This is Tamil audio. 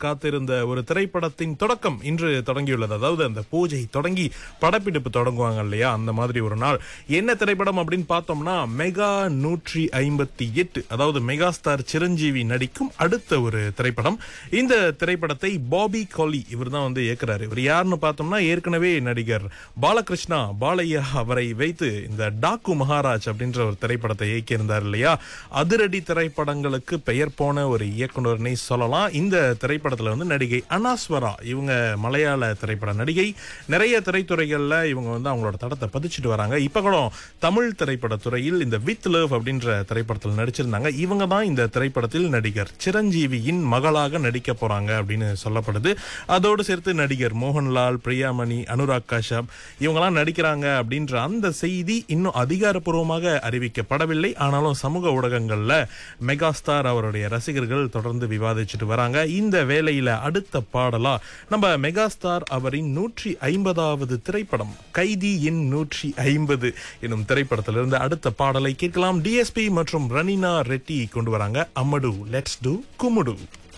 காத்திருந்த ஒரு திரைப்படத்தின் தொடக்கம் இன்று தொடங்கியுள்ளது அதாவது அந்த பூஜை தொடங்கி படப்பிடிப்பு தொடங்குவாங்க இல்லையா அந்த மாதிரி ஒரு நாள் என்ன திரைப்படம் அப்படின்னு பார்த்தோம்னா மெகா நூற்றி ஐம்பத்தி எட்டு அதாவது மெகா ஸ்டார் சிரஞ்சீவி நடிக்கும் அடுத்த ஒரு திரைப்படம் இந்த திரைப்படத்தை பாபி காலி இவர் தான் வந்து இயக்குறாரு இவர் யாருன்னு பார்த்தோம்னா ஏற்கனவே நடிகர் பாலகிருஷ்ணா பாலையா அவரை வைத்து இந்த டாக்கு மகாராஜ் அப்படின்ற ஒரு திரைப்படத்தை இயக்கியிருந்தார் இல்லையா அதிரடி திரைப்படங்களுக்கு பெயர் போன ஒரு இயக்குனர்னே சொல்லலாம் இந்த திரைப்படத்துல வந்து நடிகை அனாஸ்வரா இவங்க மலையாள திரைப்பட நடிகை நிறைய திரைத்துறைகள்ல இவங்க வந்து அவங்களோட தடத்தை பதிச்சுட்டு வராங்க இப்ப கூட தமிழ் திரைப்பட துறையில் இந்த வித் லவ் அப்படின்ற திரைப்படத்தில் நடிச்சிருந்தாங்க இவங்க தான் இந்த திரைப்படத்தில் நடிகர் சிரஞ்சீவியின் மகளாக நடிக்க போறாங்க அப்படின்னு சொல்லப்படுது அதோடு சேர்த்து நடிகர் மோகன்லால் பிரியாமணி அனுராக் காஷ்யப் இவங்கெல்லாம் நடிக்கிறாங்க அப்படின்ற அந்த செய்தி இன்னும் அதிகாரப்பூர்வமாக அறிவிக்கப்படவில்லை ஆனாலும் சமூக ஊடகங்கள்ல மெகாஸ்டார் அவருடைய ரசிகர்கள் தொடர்ந்து விவாதிச்சுட்டு வராங்க இந்த வேளையில அடுத்த பாடலா நம்ம மெகாஸ்டார் அவரின் நூற்றி ஐம்பதாவது திரைப்படம் கைதி எண் நூற்றி ஐம்பது எனும் திரைப்படத்திலிருந்து அடுத்த பாடலை கேட்கலாம் டிஎஸ்பி மற்றும் ரனினா ரெட்டி கொண்டு வராங்க அம்மடு லெட்ஸ் டு குமுடு